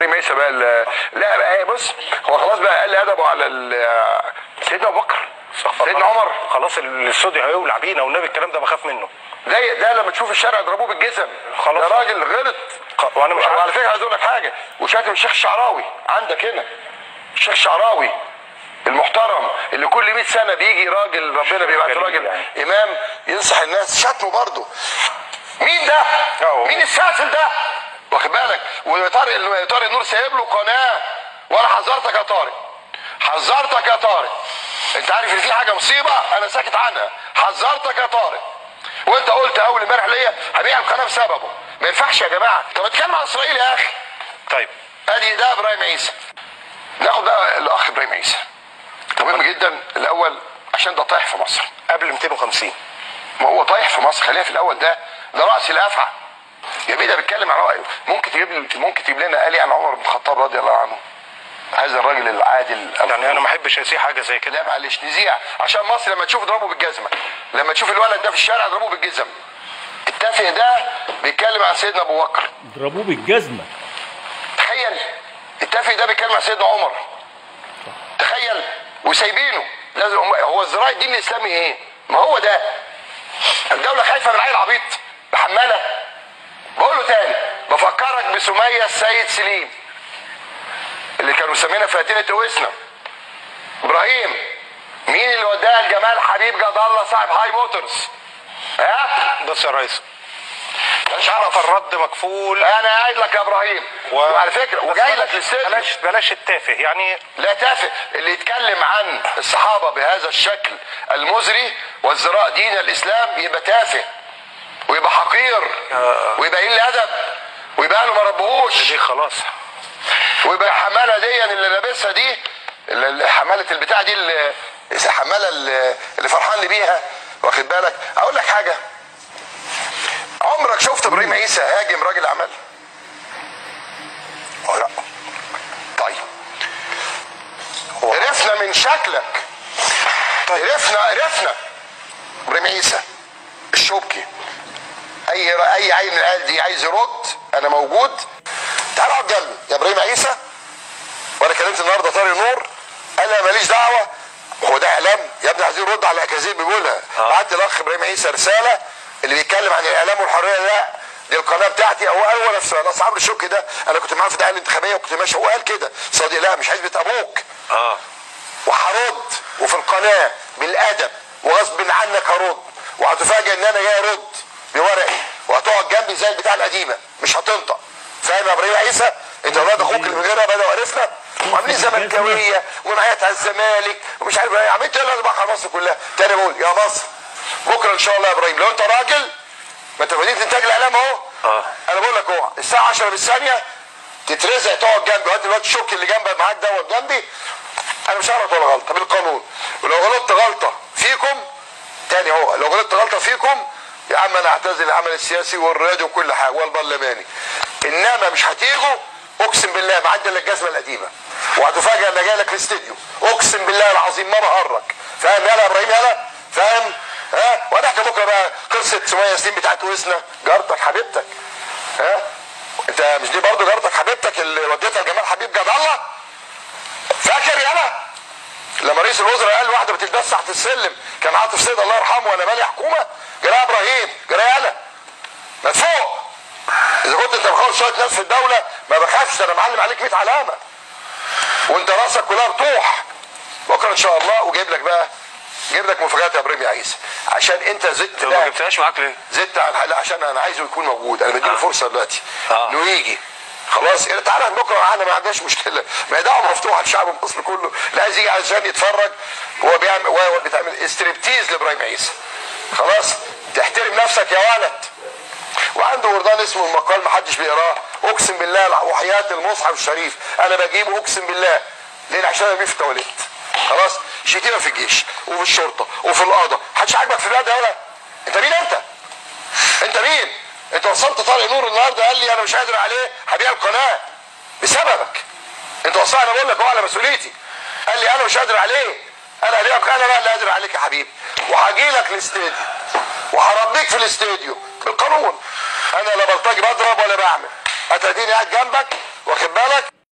ماشي بقى ال- لا بقى هي بص هو خلاص بقى قل ادبه على ال- سيدنا ابو بكر سيدنا عمر خلاص الاستوديو هيولع بينا والنبي الكلام ده بخاف منه ده ده لما تشوف الشارع يضربوه بالجزم خلاص. ده راجل غلط خ- وأنا مش عارف. وعلى فكره عايز اقول لك حاجه وشاتم الشيخ الشعراوي عندك هنا الشيخ الشعراوي المحترم اللي كل 100 سنه بيجي راجل ربنا بيبعت جليل راجل يعني. امام ينصح الناس شتمه برضه مين ده؟ أهو. مين السافل ده؟ واخد بالك وطارق طارق نور سايب له قناه وانا حذرتك يا طارق حذرتك يا طارق انت عارف ان في حاجه مصيبه انا ساكت عنها حذرتك يا طارق وانت قلت اول امبارح ليا هبيع القناه بسببه ما ينفعش يا جماعه طب اتكلم عن اسرائيل يا اخي طيب ادي ده ابراهيم عيسى ناخد بقى الاخ ابراهيم عيسى مهم جدا الاول عشان ده طايح في مصر قبل 250 ما هو طايح في مصر خلينا في الاول ده ده راس الافعى يا بيه ده بيتكلم عن رأيه ممكن تجيب لي ممكن تجيب لنا آلي عن عمر بن الخطاب رضي الله عنه هذا الراجل العادل يعني انا ما احبش اسيء حاجه زي كده لا معلش نذيع عشان مصر لما تشوف اضربه بالجزمه لما تشوف الولد ده في الشارع اضربه بالجزم التافه ده بيتكلم عن سيدنا ابو بكر ضربوه بالجزمه تخيل التافه ده بيتكلم عن سيدنا عمر تخيل وسايبينه لازم هو الزراعه الدين الاسلامي ايه؟ ما هو ده الدوله خايفه من عيل عبيط بحماله بقول له تاني بفكرك بسميه السيد سليم اللي كانوا مسمينها فاتنه اوسنا ابراهيم مين اللي وداها لجمال حبيب جد الله صاحب هاي موتورز ها بص يا ريس مش عارف الرد مكفول انا قايل لك يا ابراهيم و- وعلى فكره بس وجاي لك بلاش- للسجن بلاش بلاش التافه يعني لا تافه اللي يتكلم عن الصحابه بهذا الشكل المزري وازدراء دين الاسلام يبقى تافه ويبقى حقير ويبقى قليل ادب ويبقى له ما ربهوش دي خلاص ويبقى الحماله دي اللي لابسها دي اللي- اللي حماله البتاع دي اللي الحماله اللي اللي فرحان لي بيها واخد بالك اقول لك حاجه عمرك شفت ابراهيم عيسى هاجم راجل اعمال؟ اه لا طيب عرفنا من شكلك عرفنا عرفنا ابراهيم عيسى الشبكي اي اي عيل من العيال دي عايز يرد انا موجود تعال اقعد جنبي يا ابراهيم عيسى وانا كلمت النهارده طارق نور قال لي أنا ماليش دعوه هو ده اعلام يا ابني عايزين نرد على الاكاذيب بيقولها بعت الاخ ابراهيم عيسى رساله اللي بيتكلم عن الاعلام والحريه لا دي القناه بتاعتي هو قال هو نفسه اصحاب الشك ده انا كنت معاه في الدعايه الانتخابيه وكنت ماشي هو قال كده صديق لا مش حزبة ابوك اه وهرد وفي القناه بالادب وغصب عنك هرد وهتفاجئ ان انا جاي ارد بورقي وهتقعد جنبي زي البتاع القديمه مش هتنطق فاهم يا ابراهيم عيسى انت اولاد اخوك اللي من غيرها بدأوا عرفنا وعاملين زملكاويه ونعيط على الزمالك ومش عارف ايه عملت ايه لازم على مصر كلها تاني بقول يا مصر بكره ان شاء الله يا ابراهيم لو انت راجل ما انت مدينه انتاج الاعلام اهو اه. انا بقول لك اهو الساعه 10 بالثانيه تترزق تقعد جنبي وقت الواد الشك اللي جنبك معاك دوت جنبي انا مش هغلط ولا غلطه بالقانون ولو غلطت غلطه فيكم تاني اهو لو غلطت غلطه فيكم يا عم انا اعتزل العمل السياسي والرياضي وكل حاجه والبرلماني انما مش هتيجوا اقسم بالله معدل الجزمه القديمه وهتفاجئ ان جاي لك الاستديو اقسم بالله العظيم ما بهرج فاهم يلا يا ابراهيم يلا فاهم ها ونحكي بكره بقى قصه سميه ياسين بتاعت وسنا جارتك حبيبتك ها انت مش دي برضه جارتك حبيبتك اللي وديتها لجمال حبيب جد الله فاكر يلا لما رئيس الوزراء قال واحده بتتدس تحت السلم كان عاطف سيد الله يرحمه وانا مالي حكومه جرى يا ابراهيم جرى يالا ما تفوق اذا كنت انت مخلص شويه ناس في الدوله ما بخافش ده انا معلم عليك 100 علامه وانت راسك كلها رطوح بكره ان شاء الله وجايب لك بقى جايب لك مفاجات يا ابراهيم يا عيسى عشان انت زدت ما بقى جبتهاش معاك ليه؟ زدت على لا عشان انا عايزه يكون موجود انا بديله آه. فرصه دلوقتي آه. انه يجي خلاص إيه، تعالى بكره معانا ما عندناش مشكله ما هي دعوه مفتوحه لشعب مصر كله لا عايز يجي عشان يتفرج هو بيعمل هو بتعمل استريبتيز لابراهيم عيسى خلاص تحترم نفسك يا ولد وعنده وردان اسمه المقال ما حدش بيقراه اقسم بالله وحياه المصحف الشريف انا بجيبه اقسم بالله ليه عشان ارميه في التواليت خلاص شتيمه في الجيش وفي الشرطه وفي القضاء محدش عاجبك في البلد يا ولد انت مين انت؟ انت مين؟ انت وصلت طارق نور النهارده قال لي انا مش قادر عليه هبيع القناه بسببك انت وصلت انا بقول لك هو على مسؤوليتي قال لي انا مش قادر عليه انا هبيع القناه انا بقى اللي قادر عليك يا حبيبي وهجي لك الاستديو وهربيك في الاستديو بالقانون انا لا بلطجي بضرب ولا بعمل هتديني قاعد جنبك واخد بالك